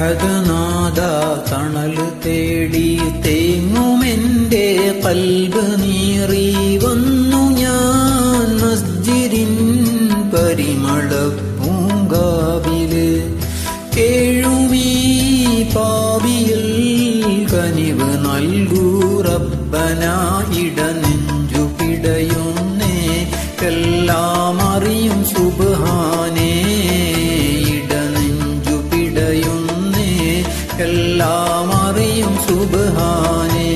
അഹദ് നാദ തണൽ തേടി തേങ്ങുമെന്റെ കൽബ് നീറി വന്നു ഞാൻ മസ്ജിദിൻ പരിമള പൂങ്കാവില് കേഴുമീ പാവിയിൽ കനിവ് നൽകൂ റബ്ബന ഇടനെഞ്ചു പിടയുന്നേ എല്ലാം അറിയും സുബാനേ ഇടനെഞ്ചു പിടയുന്നേ എല്ലാം അറിയും സുബാനേ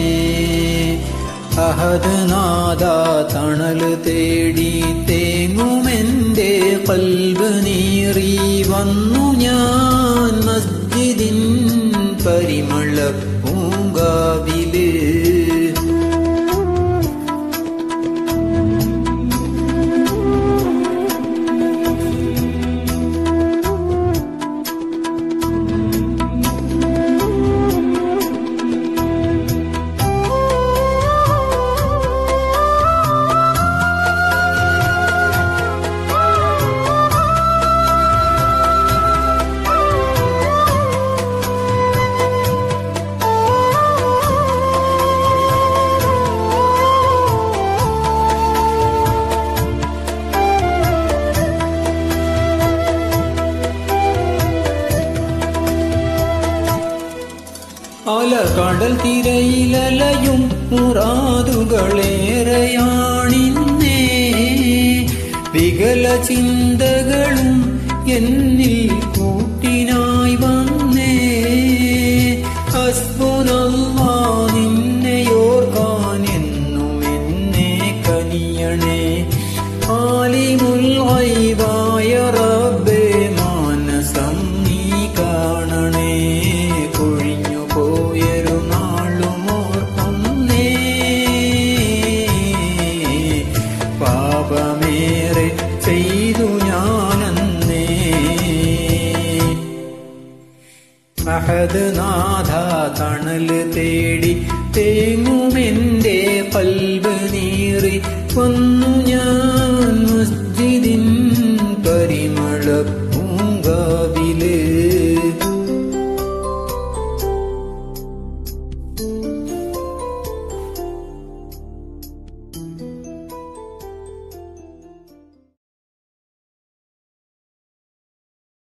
അഹദ് നാദ തണൽ തേടി തേങ്ങുമെന്റെ കൽബ് നീറി വന്നു ഞാൻ മസ്ജിദിൻ പരിമള പൂങ്കാവില് അല കടൽ തിരയിലലയും മുറാതുകളേറെയാണിന്നേ വികല ചിന്തകളും എന്നിൽ കൂട്ടിനായി വന്നേ ഹസ്ബുനല്ലാ നിന്നെയോർക്കാൻ എന്നും എന്നെ കനിയണേ ആലിമുൽ ഗൈബായ റബ്ബേ മാനസം നീ കാണണേ കൊഴിഞ്ഞു പോയൊരു നാളും ഓർക്കുന്നേ പാപമേറെ ചെയ്തു ഞാനന്നേ അഹദ് നാഥ തണല് തേടി തേങ്ങുമെന്റെ കൽബ് നീറി വന്നു ഞാൻ